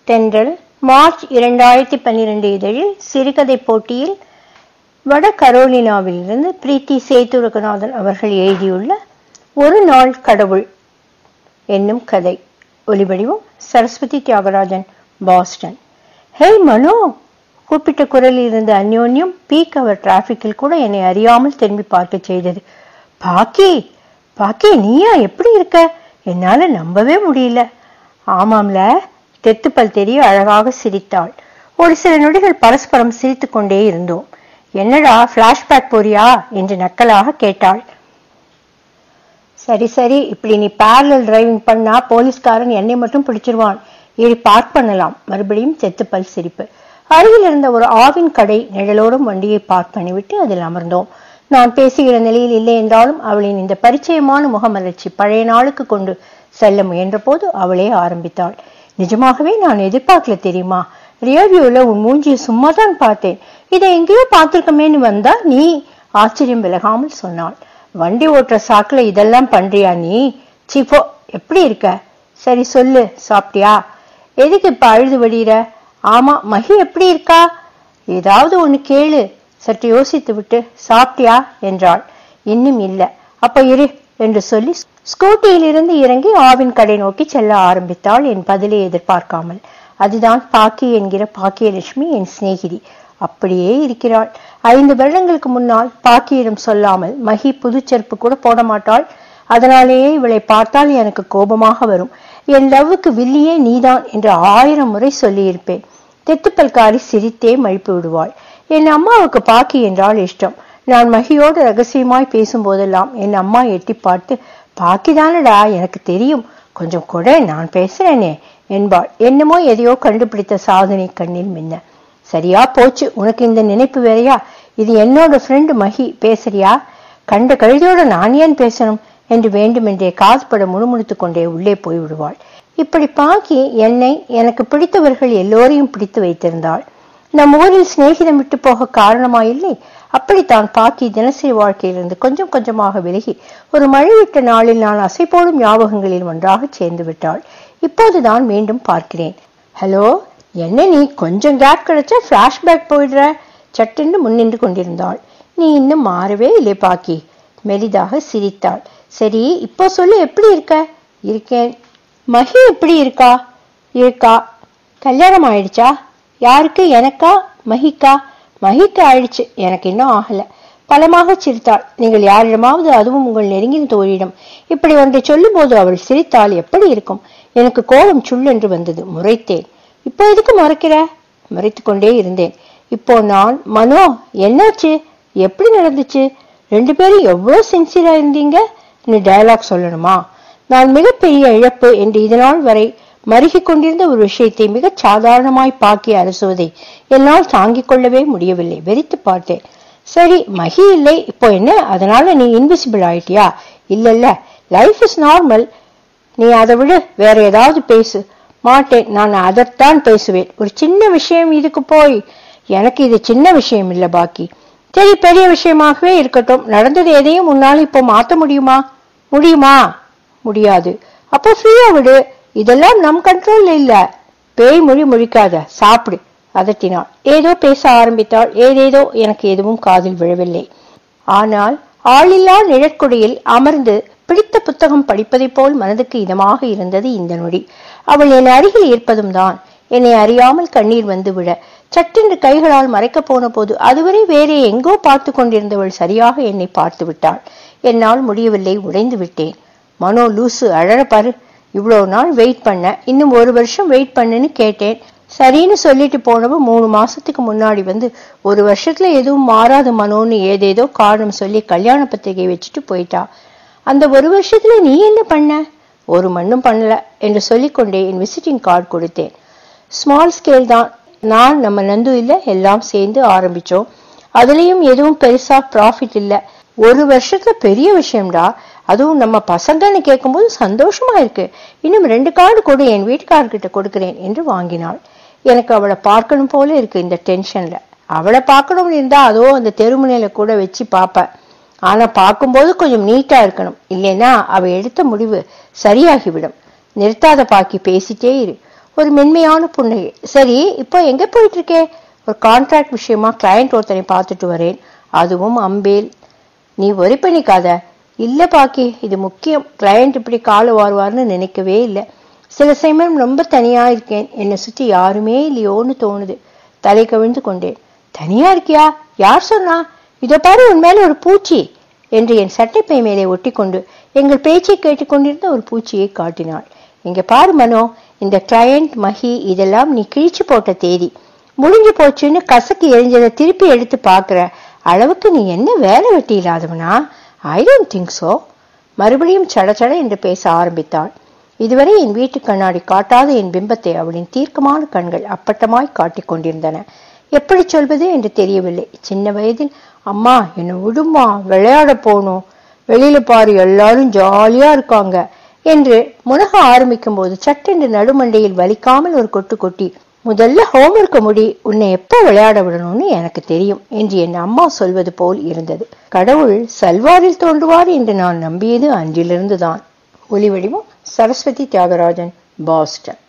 தென்றல் மார்ச் இரண்டாயிரத்தி பன்னிரண்டு இதழில் சிறுகதை போட்டியில் வட கரோலினாவிலிருந்து பிரீத்தி சேதுரகநாதன் அவர்கள் எழுதியுள்ள ஒரு நாள் கடவுள் என்னும் கதை ஒலிவடிவம் சரஸ்வதி தியாகராஜன் பாஸ்டன் ஹே மனோ கூப்பிட்ட குரலில் இருந்த அந்யோன்யம் பீக் அவர் டிராபிக்கில் கூட என்னை அறியாமல் திரும்பி பார்க்க செய்தது பாக்கி பாக்கி நீயா எப்படி இருக்க என்னால நம்பவே முடியல ஆமாம்ல தெத்துப்பல் தெரிய அழகாக சிரித்தாள் ஒரு சில நொடிகள் பரஸ்பரம் சிரித்துக் கொண்டே இருந்தோம் என்னடா பிளாஷ்பேக் போறியா என்று நக்கலாக கேட்டாள் சரி சரி இப்படி நீ பேரலல் டிரைவிங் பண்ணா போலீஸ்காரன் என்னை மட்டும் பிடிச்சிருவான் ஏறி பார்க் பண்ணலாம் மறுபடியும் தெத்துப்பல் சிரிப்பு அருகில் இருந்த ஒரு ஆவின் கடை நிழலோடும் வண்டியை பார்க் பண்ணிவிட்டு அதில் அமர்ந்தோம் நான் பேசுகிற நிலையில் இல்லை என்றாலும் அவளின் இந்த பரிச்சயமான முகமலர்ச்சி பழைய நாளுக்கு கொண்டு செல்ல முயன்ற போது அவளே ஆரம்பித்தாள் நிஜமாகவே நான் எதிர்பார்க்கல தெரியுமா ரியர்வியூல உன் மூஞ்சியை சும்மா தான் பார்த்தேன் இதை எங்கேயோ பார்த்திருக்கமேன்னு வந்தா நீ ஆச்சரியம் விலகாமல் சொன்னாள் வண்டி ஓட்டுற சாக்குல இதெல்லாம் பண்றியா நீ சிப்போ எப்படி இருக்க சரி சொல்லு சாப்பிட்டியா எதுக்கு இப்ப அழுது வடிகிற ஆமா மகி எப்படி இருக்கா ஏதாவது ஒண்ணு கேளு சற்று யோசித்து விட்டு சாப்பிட்டியா என்றாள் இன்னும் இல்ல அப்ப இரு என்று சொல்லி ஸ்கூட்டியிலிருந்து இறங்கி ஆவின் கடை நோக்கி செல்ல ஆரம்பித்தாள் என் பதிலை எதிர்பார்க்காமல் அதுதான் பாக்கி என்கிற பாக்கியலட்சுமி என் சிநேகிதி அப்படியே இருக்கிறாள் ஐந்து வருடங்களுக்கு முன்னால் பாக்கியிடம் சொல்லாமல் மகி புதுச்செருப்பு கூட போட மாட்டாள் அதனாலேயே இவளை பார்த்தால் எனக்கு கோபமாக வரும் என் லவ்வுக்கு வில்லியே நீதான் என்று ஆயிரம் முறை சொல்லியிருப்பேன் தெத்துப்பல்காரி சிரித்தே மழுப்பி விடுவாள் என் அம்மாவுக்கு பாக்கி என்றால் இஷ்டம் நான் மகியோடு ரகசியமாய் பேசும்போதெல்லாம் என் அம்மா எட்டி பார்த்து பாக்கிதானடா எனக்கு தெரியும் கொஞ்சம் கொடை நான் பேசுறேனே என்பாள் என்னமோ எதையோ கண்டுபிடித்த சாதனை கண்ணில் மின்ன சரியா போச்சு உனக்கு இந்த நினைப்பு வேறையா இது என்னோட ஃப்ரெண்டு மகி பேசுறியா கண்ட கழுதையோட நான் ஏன் பேசணும் என்று வேண்டுமென்றே காதுபட முணுமுணுத்துக் கொண்டே உள்ளே போய் விடுவாள் இப்படி பாக்கி என்னை எனக்கு பிடித்தவர்கள் எல்லோரையும் பிடித்து வைத்திருந்தாள் நம் ஊரில் சிநேகிதம் விட்டு போக காரணமாயில்லை அப்படித்தான் பாக்கி தினசரி வாழ்க்கையிலிருந்து கொஞ்சம் கொஞ்சமாக விலகி ஒரு மழை விட்ட நாளில் நான் அசைப்போடும் ஞாபகங்களில் ஒன்றாக சேர்ந்து விட்டாள் இப்போதுதான் மீண்டும் பார்க்கிறேன் ஹலோ என்ன நீ கொஞ்சம் கேப் கிடைச்சா பிளாஷ்பேக் போயிடுற சட்டென்று முன்னின்று கொண்டிருந்தாள் நீ இன்னும் மாறவே இல்லை பாக்கி மெலிதாக சிரித்தாள் சரி இப்போ சொல்லு எப்படி இருக்க இருக்கேன் மகி எப்படி இருக்கா இருக்கா கல்யாணம் ஆயிடுச்சா யாருக்கு எனக்கா மகிக்கா மகிக்கு ஆயிடுச்சு எனக்கு இன்னும் ஆகல பலமாக சிரித்தாள் நீங்கள் யாரிடமாவது அதுவும் உங்கள் நெருங்கின தோழியிடம் இப்படி ஒன்றை சொல்லும் போது அவள் சிரித்தால் எப்படி இருக்கும் எனக்கு கோபம் சுள்ளென்று வந்தது முறைத்தேன் இப்போ எதுக்கு மறைக்கிற மறைத்து கொண்டே இருந்தேன் இப்போ நான் மனோ என்னாச்சு எப்படி நடந்துச்சு ரெண்டு பேரும் எவ்வளவு சின்சியரா இருந்தீங்க நீ டயலாக் சொல்லணுமா நான் மிகப்பெரிய இழப்பு என்று இதனால் வரை மருகிக் கொண்டிருந்த ஒரு விஷயத்தை மிகச் சாதாரணமாய் பாக்கி அரசுவதை என்னால் தாங்கிக் கொள்ளவே முடியவில்லை வெறித்து பார்த்தேன் சரி மகி இல்லை இப்போ என்ன அதனால நீ இன்விசிபிள் ஆயிட்டியா இல்ல இல்ல லைஃப் இஸ் நார்மல் நீ அதை விட வேற ஏதாவது பேசு மாட்டேன் நான் அதைத்தான் பேசுவேன் ஒரு சின்ன விஷயம் இதுக்கு போய் எனக்கு இது சின்ன விஷயம் இல்ல பாக்கி சரி பெரிய விஷயமாகவே இருக்கட்டும் நடந்தது எதையும் உன்னால் இப்போ மாத்த முடியுமா முடியுமா முடியாது அப்போ ஃப்ரீயா விடு இதெல்லாம் நம் கண்ட்ரோல்ல இல்ல பேய் மொழி முழிக்காத சாப்பிடு அதட்டினாள் ஏதோ பேச ஆரம்பித்தாள் ஏதேதோ எனக்கு எதுவும் காதில் விழவில்லை ஆனால் ஆளில்லா நிழற்குடியில் அமர்ந்து பிடித்த புத்தகம் படிப்பதைப் போல் மனதுக்கு இதமாக இருந்தது இந்த நொடி அவள் என் அருகில் இருப்பதும் தான் என்னை அறியாமல் கண்ணீர் வந்து விட சட்டென்று கைகளால் மறைக்கப் போன போது அதுவரை வேறே எங்கோ பார்த்து கொண்டிருந்தவள் சரியாக என்னை பார்த்து விட்டாள் என்னால் முடியவில்லை உடைந்து விட்டேன் மனோ லூசு அழற பாரு இவ்வளவு நாள் வெயிட் பண்ண இன்னும் ஒரு வருஷம் வெயிட் பண்ணுன்னு கேட்டேன் சரின்னு சொல்லிட்டு போனவ மூணு மாசத்துக்கு முன்னாடி வந்து ஒரு வருஷத்துல எதுவும் மாறாத மனோன்னு ஏதேதோ காரணம் சொல்லி கல்யாண பத்திரிகை வச்சுட்டு போயிட்டா அந்த ஒரு வருஷத்துல நீ என்ன பண்ண ஒரு மண்ணும் பண்ணல என்று சொல்லிக்கொண்டே என் விசிட்டிங் கார்டு கொடுத்தேன் ஸ்மால் ஸ்கேல் தான் நான் நம்ம நந்து இல்ல எல்லாம் சேர்ந்து ஆரம்பிச்சோம் அதுலயும் எதுவும் பெருசா ப்ராஃபிட் இல்ல ஒரு வருஷத்துல பெரிய விஷயம்டா அதுவும் நம்ம பசங்கன்னு கேட்கும்போது சந்தோஷமா இருக்கு இன்னும் ரெண்டு கார்டு கொடு என் வீட்டுக்காரர்கிட்ட கொடுக்கிறேன் என்று வாங்கினாள் எனக்கு அவளை பார்க்கணும் போல இருக்கு இந்த டென்ஷன்ல அவளை பார்க்கணும்னு இருந்தா அதோ அந்த தெருமுனையில கூட வச்சு பாப்பேன் ஆனா பார்க்கும்போது கொஞ்சம் நீட்டா இருக்கணும் இல்லைன்னா அவ எடுத்த முடிவு சரியாகிவிடும் நிறுத்தாத பாக்கி பேசிட்டே இரு ஒரு மென்மையான புன்னகை சரி இப்போ எங்க போயிட்டு இருக்கே ஒரு கான்ட்ராக்ட் விஷயமா கிளையண்ட் ஒருத்தனை பார்த்துட்டு வரேன் அதுவும் அம்பேல் நீ ஒரி பண்ணிக்காத இல்ல பாக்கி இது முக்கியம் கிளையண்ட் இப்படி கால வாருவார்னு நினைக்கவே இல்லை சில சமயம் ரொம்ப தனியா இருக்கேன் என்னை சுத்தி யாருமே இல்லையோன்னு தோணுது தலை கவிழ்ந்து கொண்டேன் தனியா இருக்கியா யார் சொன்னா இதோ பாரு உன் மேல ஒரு பூச்சி என்று என் சட்டைப்பை மேலே ஒட்டிக்கொண்டு எங்கள் பேச்சை கேட்டுக்கொண்டிருந்த ஒரு பூச்சியை காட்டினாள் இங்க பாரு மனோ இந்த கிளையண்ட் மஹி இதெல்லாம் நீ கிழிச்சு போட்ட தேதி முடிஞ்சு போச்சுன்னு கசக்கு எரிஞ்சதை திருப்பி எடுத்து பாக்குற அளவுக்கு நீ என்ன வேலை வெட்டி இல்லாதவனா ஐ டோன்ட் திங்க் சோ மறுபடியும் சடச்சட என்று பேச ஆரம்பித்தாள் இதுவரை என் வீட்டு கண்ணாடி காட்டாத என் பிம்பத்தை அவளின் தீர்க்கமான கண்கள் அப்பட்டமாய் காட்டிக் கொண்டிருந்தன எப்படி சொல்வது என்று தெரியவில்லை சின்ன வயதில் அம்மா என்னை விடுமா விளையாட போகணும் வெளியில பாரு எல்லாரும் ஜாலியா இருக்காங்க என்று முனக ஆரம்பிக்கும் போது சட்டென்று நடுமண்டையில் வலிக்காமல் ஒரு கொட்டு கொட்டி முதல்ல ஹோம்ஒர்க்க முடி உன்னை எப்போ விளையாட விடணும்னு எனக்கு தெரியும் என்று என் அம்மா சொல்வது போல் இருந்தது கடவுள் சல்வாரில் தோன்றுவார் என்று நான் நம்பியது அன்றிலிருந்துதான் ஒலி வடிவம் சரஸ்வதி தியாகராஜன் பாஸ்டன்